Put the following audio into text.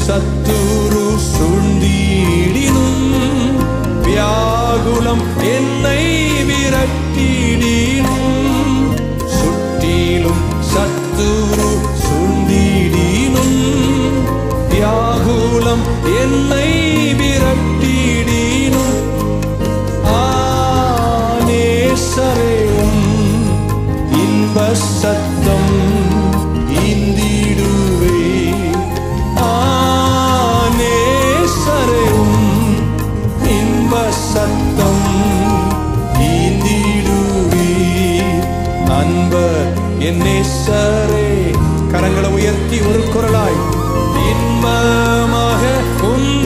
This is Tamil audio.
சத்துரு சூழ்ந்தீடினும் வியாகுலம் என்னை விரட்டிடினும் சுற்றிலும் சத்துரு சூழ்ந்தீடினும் வியாகுலம் என்னை விரட்டிடினும் ஆனேசரேவும் இன்ப சத்தம் இந்திடுவே ஆனேசரேவும் இன்ப சத்தம் ஈந்திடுவே அன்பர் என் நேசரே கரங்களை உயர்த்தி ஒரு குரலாய் இன்பமாக உந்த